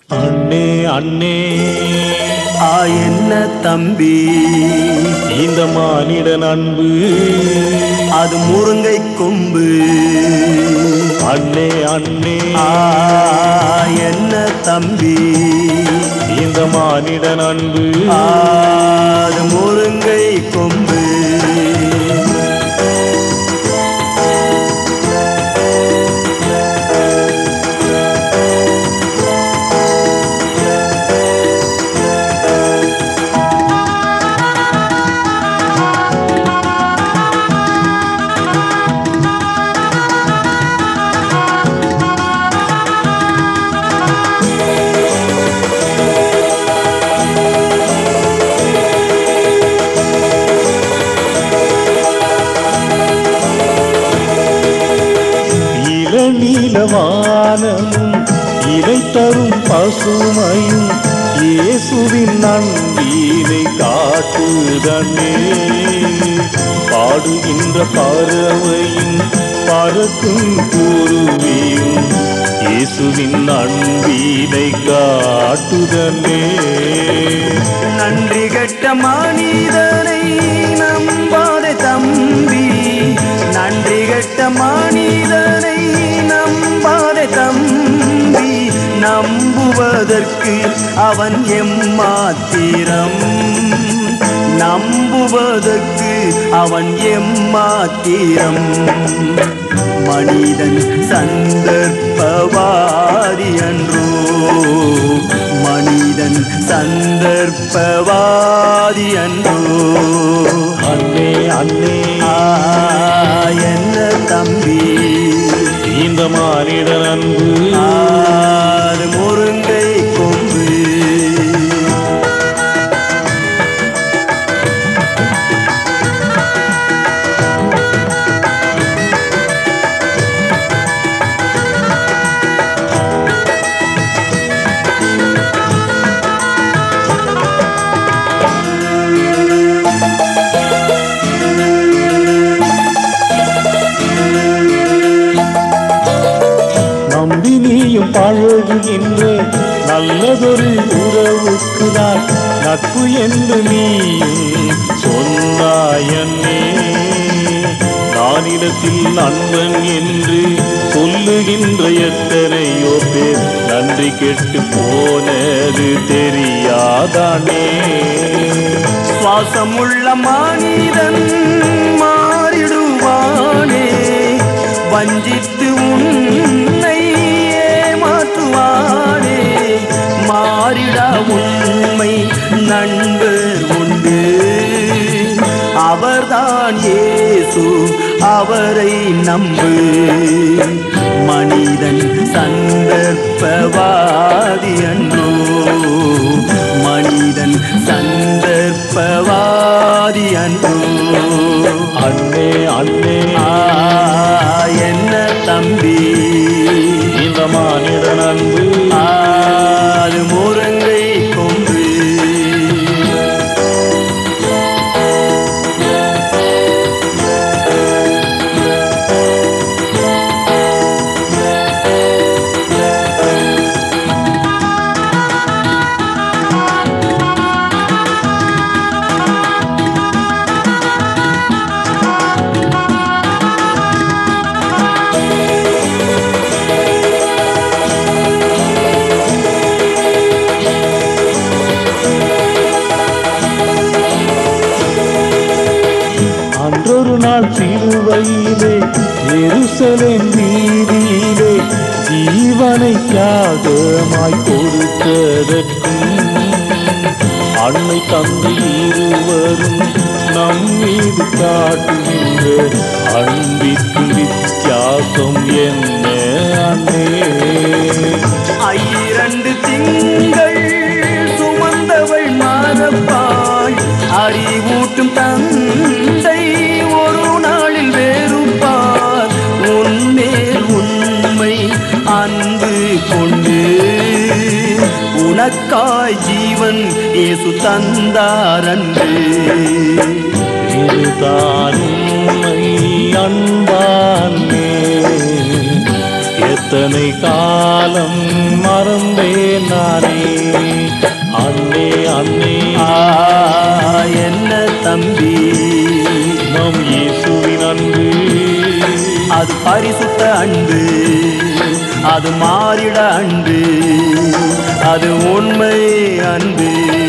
அண்ணே அண்ணே ஆ என்ன தம்பி இந்த மானிடன் அன்பு அது முருங்கை கொம்பு அண்ணே அண்ணே ஆ என்ன தம்பி இந்த மானிடன் அன்பு ஆ, அது முருங்கை கொம்பு இளநீலவானமும் இலை தரும் பசுமையும் இயேசுவின் நன்றினை காட்டுதன்னே பாடுகின்ற பறவையும் பறக்கும் குருவியும் இயேசுவின் நன்றினை காட்டுதன்னே நன்றி கெட்ட மனிதனை நம்பாதே தம்பி நன்றி கெட்ட மனிதனை நம்பாதே தம்பி நம்புவதற்கு அவன் எம்மாத்திரம் நம்புவதற்கு அவன் எம்மாத்திரம் மனிதன் சந்தர்ப்பவாதி அன்றோ மனிதன் சந்தர்ப்பவாதி அன்றோ அண்ணே அண்ணே ஆ, என்ன தம்பி இந்த மானிடன் அன்பு ஆறு முருங்கை கொம்பு நம்பி நீயும் பழகுகின்ற நல்லதொரு உறவுக்கு நான் நட்பு என்று நீயும் சொன்னாயன்னே நானிடத்தில் நண்பன் என்று சொல்லுகின்ற எத்தனையோ பேர் நன்றி கெட்டு போனது தெரியாதானே சுவாசமுள்ள மனிதன் மாறிடுவானே வஞ்சித்து உன்னை ஏமாற்றுவானே மாறிடா உண்மை நண்பர் உண்டு அவர்தான் இயேசு அவரை நம்பு மனிதன் சந்தர்ப்பவாதி அன்றோ மனிதன் சந்தர்ப்பவாதி அன்றோ அண்ணே அண்ணே ஆ, என்ன தம்பி இந்த மானிடன் அன்பு ஆறு முருங்கை கொம்பு அன்றொரு நாள் சிலுவையிலே எருசலேம் வீதியிலே ஜீவனை தியாகமாய் கொடுத்ததற்கும் அன்னை தந்தை இருவரும் நம் மீது காட்டுகின்ற அன்பிற்கு வித்தியாசம் என்ன அண்ணே ஐரண்டு திங்கள் சுமந்தவள் மறப்பாள் அறிவூட்டும் தந்தை ஒரு நாளில் வேறுப்பார் உன்மேல் உண்மை அன்பு கொண்டு உனக்காய் ஜீவன் இயேசு தந்தாரன்று இதுதான் உண்மை அன்பானே எத்தனை காலம் மறந்தேன் நான் அண்ணே அண்ணே ஆ, என்ன தம்பி நம் இயேசுவின் அன்பு அது பரிசுத்த அன்பு அது மாறிட அன்பு அது உண்மை அன்பு